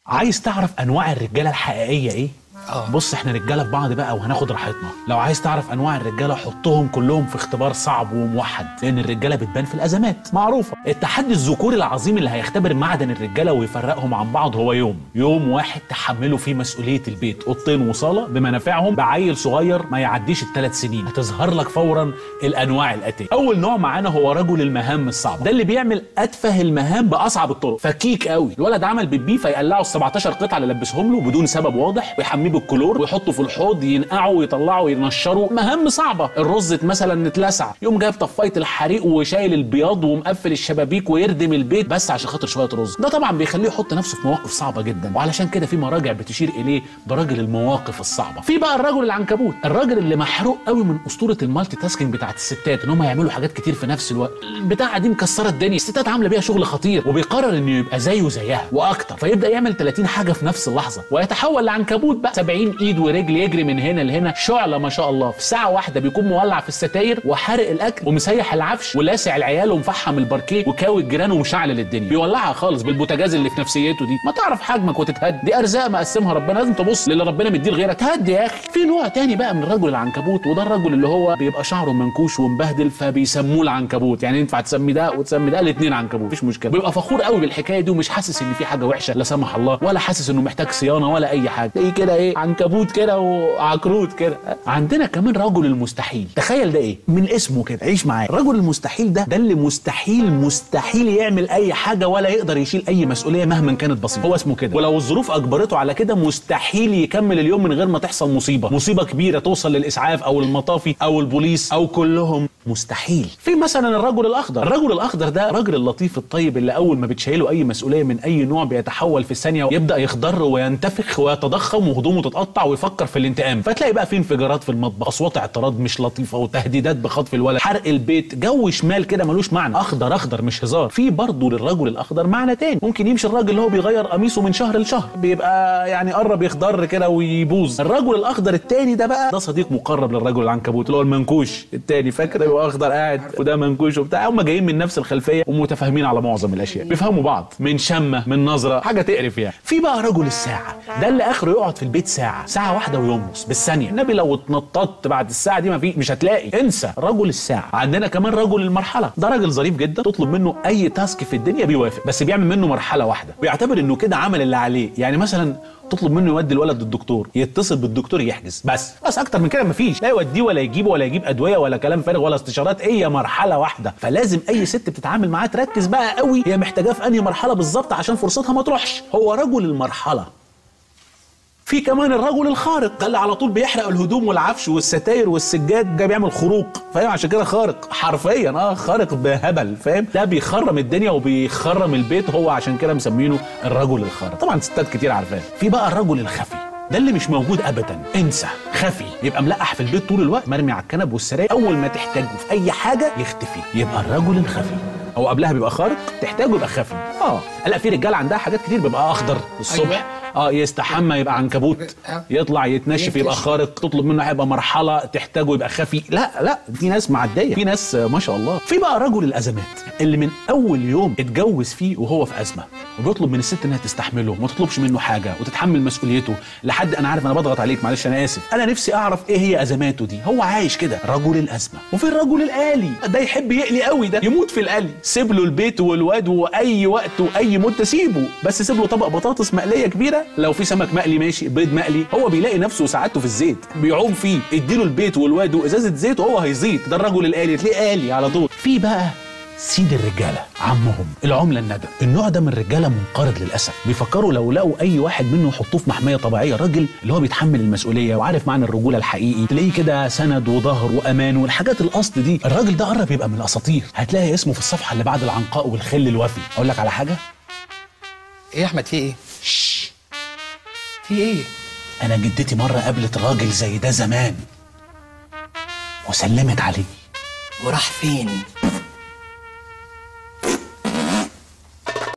عايز تعرف انواع الرجاله الحقيقيه ايه اه. بص احنا رجاله في بعض بقى وهناخد راحتنا لو عايز تعرف انواع الرجاله حطهم كلهم في اختبار صعب وموحد لان الرجاله بتبان في الازمات معروفه التحدي الذكوري العظيم اللي هيختبر معدن الرجاله ويفرقهم عن بعض هو يوم يوم واحد تحملوا فيه مسؤوليه البيت اوضتين وصاله بمنافعهم بعيل صغير ما يعديش الثلاث سنين هتظهر لك فورا الانواع الاتيه اول نوع معانا هو رجل المهام الصعبه ده اللي بيعمل اتفه المهام باصعب الطرق فكيك قوي الولد عمل بيبي فيقلعوا ال 17 قطعه اللي لبسهم له بدون سبب واضح ويحميه بالكلور ويحطه في الحوض ينقعه ويطلعه وينشره مهام صعبه الرز مثلا اتلسع يقوم جايب طفايه الحريق وشايل البياض ومقفل الشبابيك ويردم البيت بس عشان خاطر شويه رز ده طبعا بيخليه يحط نفسه في مواقف صعبه جدا وعلشان كده في مراجع بتشير اليه براجل المواقف الصعبه في بقى الرجل العنكبوت الراجل اللي محروق قوي من اسطوره المالتي تاسكينج بتاعت الستات ان هم يعملوا حاجات كتير في نفس الوقت البتاعه دي مكسره الدنيا الستات عامله بيها شغل خطير وبيقرر انه يبقى زيه زيها واكتر فيبدا يعمل 30 حاجه في نفس اللحظه ويتحول لعنكبوت بقى 70 ايد ورجل يجري من هنا لهنا شعله ما شاء الله في ساعه واحده بيكون مولع في الستاير وحارق الاكل ومسيح العفش ولاسع العيال ومفحم الباركيه وكاوي الجيران ومشعلل الدنيا بيولعها خالص بالبوتاجاز اللي في نفسيته دي ما تعرف حجمك وتتهد دي ارزاق مقسمها ربنا لازم تبص للي ربنا مديه لغيرك تهدي يا اخي في نوع تاني بقى من الرجل العنكبوت وده الرجل اللي هو بيبقى شعره منكوش ومبهدل فبيسموه العنكبوت يعني ينفع تسمي ده وتسمي ده الاثنين عنكبوت مفيش مشكله بيبقى فخور قوي بالحكايه دي ومش حاسس ان في حاجه وحشه لا سمح الله ولا حاسس انه محتاج صيانه ولا اي حاجه تلاقيه كده ايه عنكبوت كده وعكروت كده عندنا كمان رجل المستحيل تخيل ده ايه من اسمه كده عيش معايا الرجل المستحيل ده ده اللي مستحيل مستحيل يعمل اي حاجه ولا يقدر يشيل اي مسؤوليه مهما كانت بسيطه هو اسمه كده ولو الظروف اجبرته على كده مستحيل يكمل اليوم من غير ما تحصل مصيبه مصيبه كبيره توصل للاسعاف او المطافي او البوليس او كلهم مستحيل في مثلا الرجل الاخضر الرجل الاخضر ده الراجل اللطيف الطيب اللي اول ما بتشيله اي مسؤوليه من اي نوع بيتحول في ثانيه ويبدا يخضر وينتفخ ويتضخم وهدومه تتقطع ويفكر في الانتقام فتلاقي بقى في انفجارات في المطبخ اصوات اعتراض مش لطيفه وتهديدات بخطف الولد حرق البيت جو شمال كده ملوش معنى اخضر اخضر مش هزار في برضه للرجل الاخضر معنى تاني ممكن يمشي الراجل اللي هو بيغير قميصه من شهر لشهر بيبقى يعني قرب يخضر كده ويبوظ الرجل الاخضر التاني ده بقى ده صديق مقرب للرجل العنكبوت اللي هو المنكوش التاني فاكر يبقى اخضر قاعد وده منكوش وبتاع هم جايين من نفس الخلفيه ومتفاهمين على معظم الاشياء بيفهموا بعض من شمه من نظره حاجه تقرف يعني في بقى رجل الساعه ده اللي اخره يقعد في البيت ساعه ساعه واحده ويمص بالثانيه النبي لو اتنططت بعد الساعه دي ما في مش هتلاقي انسى رجل الساعه عندنا كمان رجل المرحله ده راجل ظريف جدا تطلب منه اي تاسك في الدنيا بيوافق بس بيعمل منه مرحله واحده ويعتبر انه كده عمل اللي عليه يعني مثلا تطلب منه يودي الولد للدكتور يتصل بالدكتور يحجز بس بس اكتر من كده مفيش لا يوديه ولا يجيبه ولا يجيب ادويه ولا كلام فارغ ولا استشارات هي مرحله واحده فلازم اي ست بتتعامل معاه تركز بقى قوي هي محتاجاه في انهي مرحله بالظبط عشان فرصتها ما تروحش هو رجل المرحله في كمان الرجل الخارق ده اللي على طول بيحرق الهدوم والعفش والستاير والسجاد جاي بيعمل خروق فاهم عشان كده خارق حرفيا اه خارق بهبل فاهم ده بيخرم الدنيا وبيخرم البيت هو عشان كده مسمينه الرجل الخارق طبعا ستات كتير عارفاه في بقى الرجل الخفي ده اللي مش موجود ابدا انسى خفي يبقى ملقح في البيت طول الوقت مرمي على الكنب والسراير اول ما تحتاجه في اي حاجه يختفي يبقى الرجل الخفي او قبلها بيبقى خارق تحتاجه يبقى خفي اه لا في رجال عندها حاجات كتير بيبقى اخضر الصبح أيوة. اه يستحمى يبقى عنكبوت آه. يطلع يتنشف يبقى ينكش. خارق تطلب منه هيبقى مرحله تحتاجه يبقى خفي لا لا في ناس معديه في ناس آه، ما شاء الله في بقى رجل الازمات اللي من اول يوم اتجوز فيه وهو في ازمه وبيطلب من الست انها تستحمله وما تطلبش منه حاجه وتتحمل مسؤوليته لحد انا عارف انا بضغط عليك معلش انا اسف انا نفسي اعرف ايه هي ازماته دي هو عايش كده رجل الازمه وفي الرجل الالي ده يحب يقلي قوي ده يموت في القلي سيب له البيت والواد واي وقت واي مده سيبه بس سيب له طبق بطاطس مقليه كبيره لو في سمك مقلي ماشي بيض مقلي هو بيلاقي نفسه سعادته في الزيت بيعوم فيه اديله البيت والواد وازازه زيت وهو هيزيط ده الرجل الالي تلاقيه الي على طول في بقى سيد الرجاله عمهم العمله الندى النوع ده من الرجاله منقرض للاسف بيفكروا لو لقوا اي واحد منه يحطوه في محميه طبيعيه راجل اللي هو بيتحمل المسؤوليه وعارف معنى الرجوله الحقيقي تلاقيه كده سند وظهر وامان والحاجات الاصل دي الراجل ده قرب يبقى من الاساطير هتلاقي اسمه في الصفحه اللي بعد العنقاء والخل الوفي اقول لك على حاجه ايه يا احمد في ايه شش. في ايه انا جدتي مره قابلت راجل زي ده زمان وسلمت عليه وراح فين